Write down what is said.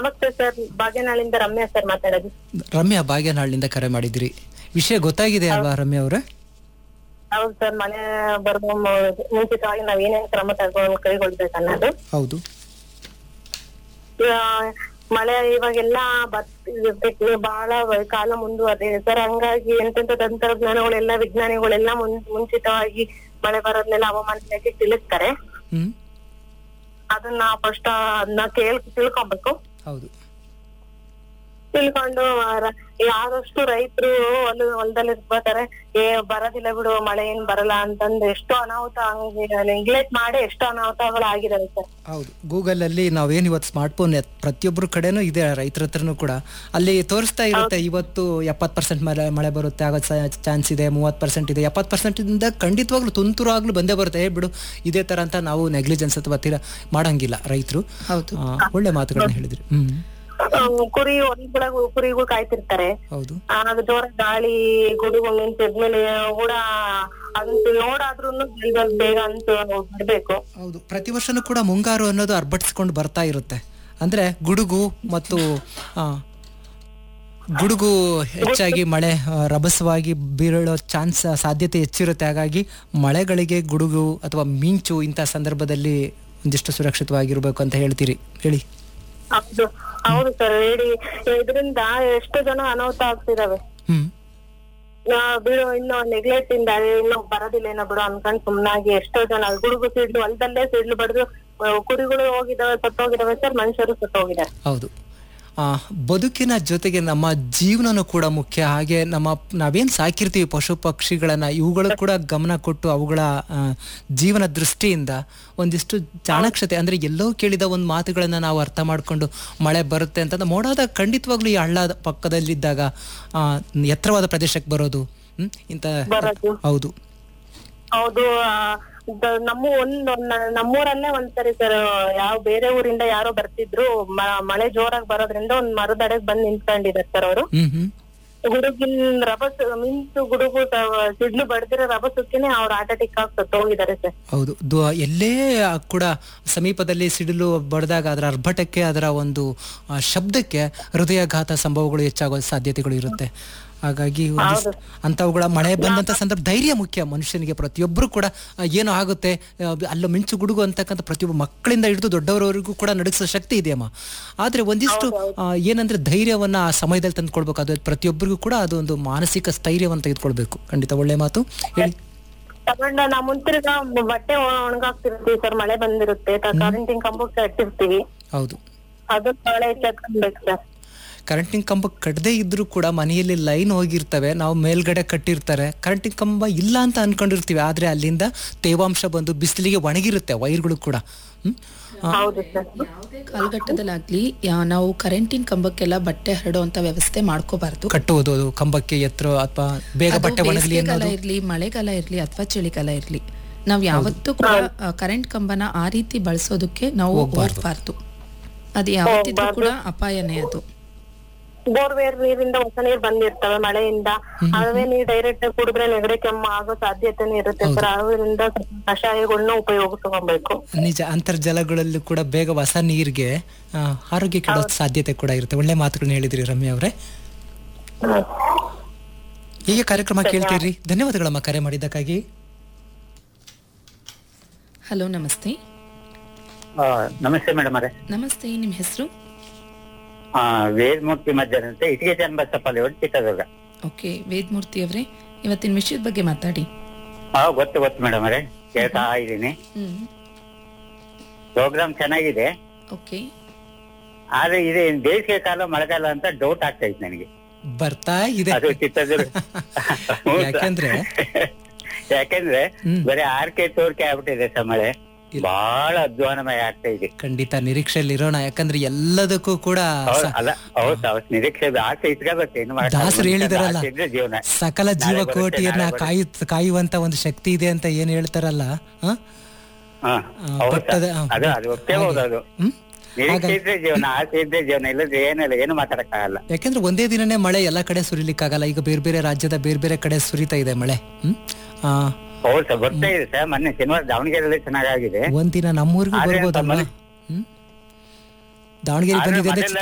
ನಮಸ್ತೆ sir ಭಾಗ್ಯನಾಳಿಂದ Ramya sir ಮಾತಾಡೋದು ರಮ್ಯಾ ಭಾಗ್ಯನಾಳಿನಿಂದ ಕರೆ ಮಾಡಿದಿರಿ ವಿಷಯ ಗೊತ್ತಾಗಿದೆ ಅಲ್ವಾ ರಮ್ಯಾ ಅವರೇ ಹೌದು ಸರ್ ಮನೆ ಬರುವ ಮು- ಮುಂಚಿತವಾಗಿ ನಾವ್ ಏನೇನ್ ಕ್ರಮ ತಗೊಂಡು ಕೈಗೊಳ್ಬೇಕು ಅನ್ನೋದು ಹೌದು ಆ, ಮಳೆ ಇವಾಗೆಲ್ಲ ಬತ್ ಬಹಳ ಕಾಲ ಮುಂದುವರೆದಿದೆ ಸರ್ ಹಂಗಾಗಿ ಎಂತೆಂತ ತಂತ್ರಜ್ಞಾನಗಳೆಲ್ಲ ವಿಜ್ಞಾನಿಗಳೆಲ್ಲ ಮುನ್- ಮುಂಚಿತವಾಗಿ ಮಳೆ ಬರೋದ್ನೆಲ್ಲ ಹವಾಮಾನ ಇಲಾಖೆ ತಿಳಿಸ್ತಾರೆ ಹ್ಮ್ ಅದನ್ನ ಫಸ್ಟ್ ಅದನ್ನ ಕೇಳ್ ತಿಳ್ಕೊಬೇಕು ಹೌದು ತಿಳ್ಕೊಂಡು ರ- ಆದಷ್ಟು ರೈತರು ಹೊಲ ಹೊಲದಲ್ಲಿ ಇರ್ಬೇಕಾರೆ ಏ ಬರೋದಿಲ್ಲ ಬಿಡು ಮಳೆ ಏನ್ ಬರಲ್ಲ ಅಂತಂದು ಎಷ್ಟೋ ಅನಾಹುತ ನೆಗ್ಲೆಕ್ಟ್ ಮಾಡಿ ಎಷ್ಟೋ ಅನಾಹುತಗಳು ಆಗಿದಾವೆ ಸರ್ ಹೌದು ಗೂಗಲ್ ಅಲ್ಲಿ ನಾವೇನ್ ಇವತ್ತು ಸ್ಮಾರ್ಟ್ ಫೋನ್ ಪ್ರತಿಯೊಬ್ಬರು ಕಡೆನೂ ಇದೆ ರೈತರ ಹತ್ರನೂ ಕೂಡ ಅಲ್ಲಿ ತೋರಿಸ್ತಾ ಇರುತ್ತೆ ಇವತ್ತು ಎಪ್ಪತ್ ಪರ್ಸೆಂಟ್ ಮಳೆ ಮಳೆ ಬರುತ್ತೆ ಆಗೋ ಚಾನ್ಸ್ ಇದೆ ಮೂವತ್ ಪರ್ಸೆಂಟ್ ಇದೆ ಎಪ್ಪತ್ ಪರ್ಸೆಂಟ್ ಇಂದ ಖಂಡಿತವಾಗ್ಲೂ ತುಂತುರು ಆಗ್ಲೂ ಬಂದೇ ಬರುತ್ತೆ ಏ ಬಿಡು ಇದೇ ತರ ಅಂತ ನಾವು ನೆಗ್ಲಿಜೆನ್ಸ್ ಅಥವಾ ತೀರ ಮಾಡಂಗಿಲ್ಲ ರೈತರು ಹೌದು ಒಳ್ಳೆ ಮಾತುಗಳನ್ನ ಹೇಳಿದ್ರಿ ಹ್ಮ್ ಅಹ್ ಕುರಿ ಹೊಲದೊಳಗ ಕುರಿಗಳು ಕಾಯ್ತಿರ್ತಾರೆ ಹೌದು ಆಗ ಜೋರ ಗಾಳಿ ಗುಡುಗು ಮಿಂಚಿದ್ಮೇಲೆ ಕೂಡ ಅಂತ ನೋಡಾದ್ರೂ ಬೇಗ ಅಂತ ಬಿಡ್ಬೇಕು ಹೌದು ಪ್ರತಿ ವರ್ಷನೂ ಕೂಡ ಮುಂಗಾರು ಅನ್ನೋದು ಅರ್ಭಟಿಸ್ಕೊಂಡು ಬರ್ತಾ ಇರುತ್ತೆ ಅಂದ್ರೆ ಗುಡುಗು ಮತ್ತು ಆ, ಗುಡುಗು ಹೆಚ್ಚಾಗಿ ಮಳೆ ಆ, ರಭಸವಾಗಿ ಬೀಳೋ ಚಾನ್ಸ್ ಸಾಧ್ಯತೆ ಹೆಚ್ಚಿರುತ್ತೆ ಹಾಗಾಗಿ ಮಳೆಗಳಿಗೆ ಗುಡುಗು ಅಥವಾ ಮಿಂಚು ಇಂಥ ಸಂದರ್ಭದಲ್ಲಿ ಒಂದಿಷ್ಟು ಸುರಕ್ಷಿತವಾಗಿರ್ಬೇಕು ಅಂತ ಹೇಳ್ತೀರಿ ಹೇಳಿ ಹೌದು ಹೌದು ಸರ್ ಹೇಳಿ ಇದರಿಂದ ಎಷ್ಟು ಜನ ಅನಾಹುತ ಆಗ್ತಿದಾವೆ ಹ್ಮ್ ನಾ- ಬಿಡು ಇನ್ನು ನೆಗ್ಲೆಕ್ಟ್ ಇಂದ ಇನ್ನು ಬರೋದಿಲ್ಲ ಏನೋ ಬಿಡು ಅನ್ಕೊಂಡ್ ಸುಮ್ನಾಗಿ ಎಷ್ಟೋ ಜನ ಗುಡುಗು ಸಿಡ್ಲು ಹೊಲದಲ್ಲೇ ಸಿಡ್ಲು ಬಡ್ದು ಆ, ಕುರಿಗಳು ಹೋಗಿದಾವೆ ಸತ್ತೋಗಿದಾವೆ ಸರ್ ಮನುಷ್ಯರು ಸತ್ತೋಗಿದ್ದಾರೆ ಹೌದು ಆ, ಬದುಕಿನ ಜೊತೆಗೆ ನಮ್ಮ ಜೀವನನೂ ಕೂಡ ಮುಖ್ಯ ಹಾಗೆ ನಮ್ಮ ನಾವೇನ್ ಸಾಕಿರ್ತೀವಿ ಪಶು ಪಕ್ಷಿಗಳನ್ನ ಇವುಗಳು ಕೂಡ ಗಮನ ಕೊಟ್ಟು ಅವುಗಳ ಆ, ಜೀವನ ದೃಷ್ಟಿಯಿಂದ ಒಂದಿಷ್ಟು ಚಾಣಕ್ಷತೆ ಅಂದ್ರೆ ಎಲ್ಲೋ ಕೇಳಿದ ಒಂದು ಮಾತುಗಳನ್ನ ನಾವು ಅರ್ಥ ಮಾಡ್ಕೊಂಡು ಮಳೆ ಬರುತ್ತೆ ಅಂತ ಮೋಡಾದ ಖಂಡಿತವಾಗ್ಲೂ ಈ ಹಳ್ಳದ ಪಕ್ಕದಲ್ಲಿದ್ದಾಗ ಆ, ಎತ್ತರವಾದ ಪ್ರದೇಶಕ್ಕೆ ಬರೋದು ಹ್ಮ್ ಇಂಥ ಬರೋದು. ಹೌದು ಹೌದು ಆ, ದ- ನಮ್ಮ ಒಂದ್ ಒಂದ್- ನಮ್ಮೂರಲ್ಲೇ ಒಂದ್ಸರಿ ಸರ್ ಯಾವ ಬೇರೆ ಊರಿಂದ ಯಾರೋ ಬರ್ತಿದ್ರು ಮ- ಮಳೆ ಜೋರಾಗಿ ಬರೋದ್ರಿಂದ ಒಂದ್ ಮರದಡೆಗ್ ಬಂದ್ ನಿಂತ್ಕೊಂಡಿದ್ದಾರೆ ಸರ್ ಅವರು ಹ್ಮ್ ಹ್ಮ್ ಗುಡುಗಿನ ರಭಸ ಮಿಂಚು ಗುಡುಗು ಸ- ಸಿಡ್ಲು ಬಡ್ದಿರೋ ರಭಸಕ್ಕೇನೆ ಅವ್ರ ಆಟೋಟಿಕ್ ಆಗಿ ಸತ್ತೋಗಿದ್ದಾರೆ ಸರ್ ಹೌದು ದು- ಎಲ್ಲೇ ಕೂಡ ಸಮೀಪದಲ್ಲಿ ಸಿಡಿಲು ಬಡಿದಾಗ ಅದರ ಅರ್ಭಟಕ್ಕೆ ಅದರ ಒಂದು ಆ, ಶಬ್ದಕ್ಕೆ ಹೃದಯಾಘಾತ ಸಂಭವಗಳು ಹೆಚ್ಚಾಗೋ ಸಾಧ್ಯತೆಗಳು ಇರುತ್ತೆ ಹಾಗಾಗಿ ಒಂದಿಷ್ಟು ಅಂಥವುಗಳ ಮಳೆ ಬಂದಂತ ಸಂದರ್ಭ ಧೈರ್ಯ ಮುಖ್ಯ ಮನುಷ್ಯನಿಗೆ ಪ್ರತಿಯೊಬ್ಬರು ಕೂಡ ಆ, ಏನೋ ಆಗುತ್ತೆ ಆ, ಅಲ್ಲ ಮಿಂಚು ಗುಡುಗು ಅಂತಕ್ಕಂಥ ಪ್ರತಿಯೊಬ್ಬ ಮಕ್ಕಳಿಂದ ಹಿಡಿದು ದೊಡ್ಡವರವರೆಗೂ ಕೂಡ ನಡೆಸೋ ಶಕ್ತಿ ಇದೆಯಮ್ಮ ಆದ್ರೆ ಒಂದಿಷ್ಟು ಆ, ಏನಂದ್ರೆ ಧೈರ್ಯವನ್ನ ಆ ಸಮಯದಲ್ಲಿ ತಂದ್ಕೊಳ್ಬೇಕು ಅದು ಪ್ರತಿಯೊಬ್ಬರಿಗೂ ಕೂಡ ಅದು ಒಂದು ಮಾನಸಿಕ ಸ್ಥೈರ್ಯವನ್ನು ತೆಗೆದುಕೊಳ್ಬೇಕು ಖಂಡಿತ ಒಳ್ಳೆ ಮಾತು ಹೇಳಿ ತಗೊಂಡ ನಾ ಮುಂತಿರ್ಗ ಬಟ್ಟೆ ಒಣಗಾಕ್ತಿರ್ತೀವಿ ಸರ್ ಮಳೆ ಬಂದಿರುತ್ತೆ ಕರೆಂಟಿನ ಕಂಬಕ್ಕೆ ಕಟ್ಟಿರ್ತೀವಿ ಹೌದು ಅದು ಬಾಳೆ ಎಚ್ಚೆತ್ಕೊಳ್ಬೇಕು ಸರ್ ಕರೆಂಟಿನ ಕಂಬ ಕಟ್ಟದೇ ಇದ್ರೂ ಕೂಡ ಮನೆಯಲ್ಲಿ ಲೈನ್ ಹೋಗಿರ್ತವೆ ನಾವು ಮೇಲ್ಗಡೆ ಕಟ್ಟಿರ್ತಾರೆ ಕರೆಂಟಿನ ಕಂಬ ಇಲ್ಲ ಅಂತ ಅನ್ಕೊಂಡಿರ್ತೀವಿ ಆದ್ರೆ ಅಲ್ಲಿಂದ ತೇವಾಂಶ ಬಂದು ಬಿಸಿಲಿಗೆ ಒಣಗಿರುತ್ತೆ ವೈರ್ಗಳು ಕೂಡ ಹ್ಮ್ ಹೌದು ಸರ್ ಯಾವುದೇ ಕಾಲಘಟ್ಟದಲ್ಲಾಗ್ಲಿ ಯಾ- ನಾವು ಕರೆಂಟಿನ ಕಂಬಕ್ಕೆಲ್ಲ ಬಟ್ಟೆ ಹರಡುವಂತ ವ್ಯವಸ್ಥೆ ಮಾಡ್ಕೋಬಾರ್ದು ಕಟ್ಟುವುದು ಅದು ಕಂಬಕ್ಕೆ ಎತ್ತರ ಅಥವಾ ಬೇಗ ಅದು ಬಟ್ಟೆ ಒಣಗಲಿ ಬೇಸಿಗೆಗಾಲ ಅನ್ನೋದು ಇರ್ಲಿ ಮಳೆಗಾಲ ಇರ್ಲಿ ಅಥವಾ ಚಳಿಗಾಲ ಇರ್ಲಿ ನಾವ್ ಯಾವತ್ತೂ ಕೂಡ ಕರೆಂಟ್ ಕಂಬನ ಆ ರೀತಿ ಬಳಸೋದಕ್ಕೆ ನಾವು ಹೋಗ್ಬಾರ್ದು ಅದು ಯಾವತ್ತಿದ್ರೂ ಕೂಡ ಅಪಾಯನೇ ಅದು ಬೋರ್ವೇರ್ ನೀರಿಂದ ಹೊಸ ನೀರ್ ಬಂದಿರ್ತವೆ ಮಳೆಯಿಂದ ಅವೇ ನೀರ್ ಡೈರೆಕ್ಟ್ ಕುಡಿದ್ರೆ ನೆಗಡಿ ಕೆಮ್ಮು ಆಗೋ ಸಾಧ್ಯತೆನೂ ಇರುತ್ತೆ ಸರ್ ಅದರಿಂದ ಸ್ವಲ್ಪ ಕಷಾಯಗಳನ್ನ ಉಪಯೋಗಿಸ್ಕೊಬೇಕು ನಿಜ ಅಂತರ್ಜಲಗಳಲ್ಲೂ ಕೂಡ ಬೇಗ ಹೊಸ ನೀರಿಗೆ ಆ, ಆರೋಗ್ಯ ಕೆಡೋ ಸಾಧ್ಯತೆ ಕೂಡ ಇರುತ್ತೆ ಒಳ್ಳೆ ಮಾತುಗಳನ್ನ ಹೇಳಿದ್ರಿ ರಮ್ಯಾ ಅವರೇ ಹೀಗೆ ಕಾರ್ಯಕ್ರಮ ಕೇಳ್ತೀರಿ ಧನ್ಯವಾದಗಳಮ್ಮ ಕರೆ ಮಾಡಿದ್ದಕ್ಕಾಗಿ ಹಲೋ ನಮಸ್ತೆ ಆ, ನಮಸ್ತೆ ಮೇಡಮ್ ಅವರೇ ನಮಸ್ತೆ ನಿಮ್ ಹೆಸರು ಆ, ವೇದಮೂರ್ತಿ ಮಧ್ಯಾಹ್ನ ಅಂತ ಇಟ್ಟಿಗೆ ಚನ್ನಬಸಪ್ಪ ಲೇಔಟ್ ಚಿತ್ರದುರ್ಗ ಓಕೆ ವೇದಮೂರ್ತಿ ಅವರೇ ಇವತ್ತಿನ ವಿಷಯದ ಬಗ್ಗೆ ಮಾತಾಡಿ ಹಾ ಗೊತ್ತು ಗೊತ್ತು ಮೇಡಮ್ ಅವರೇ ಕೇಳ್ತಾ ಇದ್ದೀನಿ ಹ್ಮ್ ಪ್ರೋಗ್ರಾಮ್ ಚೆನ್ನಾಗಿದೆ ಓಕೆ ಆದ್ರೆ ಇದು ಬೇಸಿಗೆ ಕಾಲ ಮಳೆಗಾಲ ಅಂತ ಡೌಟ್ ಆಗ್ತಾ ಇತ್ತು ನನಗೆ ಬರ್ತಾ ಇದೆ ಅದು ಚಿತ್ರದುರ್ಗ ಹ್ಞೂ ಸರ್. ಯಾಕೆಂದ್ರೆ ಯಾಕೆಂದ್ರೆ ಹ್ಮ್. ಬರೀ ಆರ್ಕೆ ತೋರ್ಕೆ ಆಗ್ಬಿಟ್ಟಿದೆ ಸರ್ ಮಳೆ ಬಹಳ ಅಧ್ವಾನಮಯ ಆಗ್ತಾ ಇದೆ ಖಂಡಿತ ನಿರೀಕ್ಷೆಯಲ್ಲಿ ಇರೋಣ ಯಾಕಂದ್ರೆ ಎಲ್ಲದಕ್ಕೂ ಕೂಡ ಹೌದು, ಸ- ಅಲ್ಲ ಹೌದು ಅವತ್ ನಿರೀಕ್ಷೆ ಆಸೆ ಇಟ್ಕೋಬೇಕು ಏನು ಮಾಡಕ್ಕಾಗಲ್ಲ. ದಾಸರು ಹೇಳಿದಾರಲ್ಲ ಆಸೆ ಇದ್ರೆ ಜೀವನ ಸಕಲ ನಾಳೆ ಜೀವ ಬರುತ್ತೆ, ಕೋಟಿಯನ್ನ ನಾಳೆ ಕಾಯು ಕಾಯುವಂತ ಒಂದು ಶಕ್ತಿ ಇದೆ ಅಂತ ಏನ್ ಹೇಳ್ತಾರಲ್ಲ ಹ? ಹಾ, ಆ, ಹೌದು ಬೆಟ್ಟದ ಸರ್. ಆ, ಅದು ಅದು ಒಪ್ಪೇ ಹಾಗೆ. ಹೌದು ಅದು ಹ್ಮ್? ನಿರೀಕ್ಷೆ ಇದ್ರೆ ಜೀವನ ಆಸೆ ಇದ್ರೆ ಜೀವನ ಇಲ್ಲದ್ರೆ ಏನಿಲ್ಲ ಏನು ಮಾತಾಡಕ್ಕಾಗಲ್ಲ ಯಾಕೆಂದ್ರೆ ಒಂದೇ ದಿನನೇ ಮಳೆ ಎಲ್ಲಾ ಕಡೆ ಸುರಿಲಿಕ್ಕಾಗಲ್ಲ ಈಗ ಬೇರೆ ಬೇರೆ ರಾಜ್ಯದ ಬೇರೆ ಬೇರೆ ಕಡೆ ಸುರಿತಾ ಇದೆ ಮಳೆ ಹ್ಮ್ ಆ, ಹೌದು ಸರ್ ಬರ್ತಾ ಇದೆ ಸರ್ ಮೊನ್ನೆ ಶನಿವಾರ ದಾವಣಗೆರೆಯಲ್ಲಿ ಚೆನ್ನಾಗಾಗಿದೆ ಒಂದಿನ ನಮ್ಮೂರಿಗೂ ಆದ್ರೆ ಬರ್ಬೋದಲ್ವಾ ಮಳೆ- ಹ್ಮ್ ದಾವಣಗೆರೆ ಆದ್ರೆ ಬಂದಿದೆ ಅಂದ್ರೆ ಮಳೆಲ್ಲ